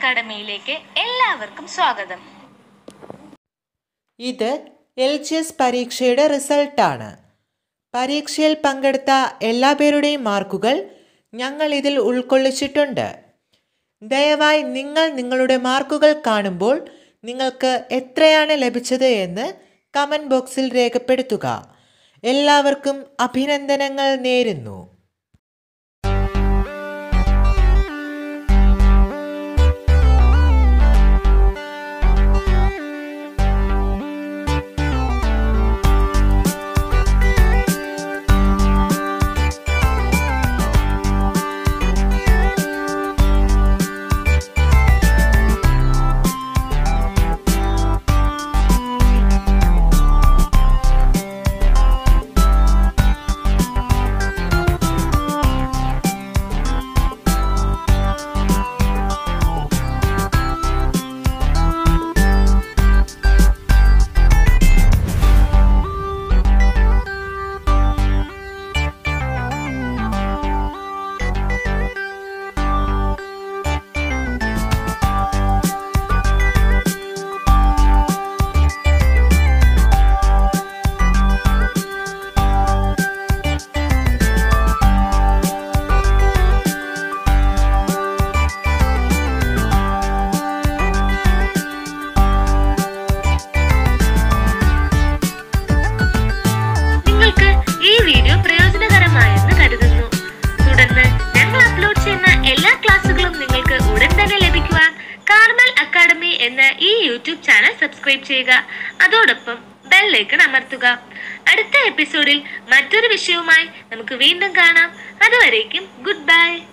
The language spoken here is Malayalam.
അക്കാഡമിയിലേക്ക് എല്ലാവർക്കും സ്വാഗതം ഇത് എൽ ജി എസ് പരീക്ഷയുടെ റിസൾട്ടാണ് പരീക്ഷയിൽ പങ്കെടുത്ത എല്ലാ പേരുടെയും മാർക്കുകൾ ഞങ്ങൾ ഇതിൽ ഉൾക്കൊള്ളിച്ചിട്ടുണ്ട് ദയവായി നിങ്ങൾ നിങ്ങളുടെ മാർക്കുകൾ കാണുമ്പോൾ നിങ്ങൾക്ക് എത്രയാണ് ലഭിച്ചത് എന്ന് കമൻറ്റ് ബോക്സിൽ രേഖപ്പെടുത്തുക എല്ലാവർക്കും അഭിനന്ദനങ്ങൾ നേരുന്നു നിങ്ങൾക്ക് ഈ വീഡിയോ പ്രയോജനകരമായെന്ന് കരുതുന്നു തുടർന്ന് ഞങ്ങൾ അപ്ലോഡ് ചെയ്യുന്ന എല്ലാ ക്ലാസ്സുകളും നിങ്ങൾക്ക് ഉടൻ തന്നെ ലഭിക്കുവാൻ കാർമൽ അക്കാഡമി എന്ന ഈ യൂട്യൂബ് ചാനൽ സബ്സ്ക്രൈബ് ചെയ്യുക അതോടൊപ്പം ബെല്ലൈക്കൺ അമർത്തുക അടുത്ത എപ്പിസോഡിൽ മറ്റൊരു വിഷയവുമായി നമുക്ക് വീണ്ടും കാണാം അതുവരേക്കും ഗുഡ് ബൈ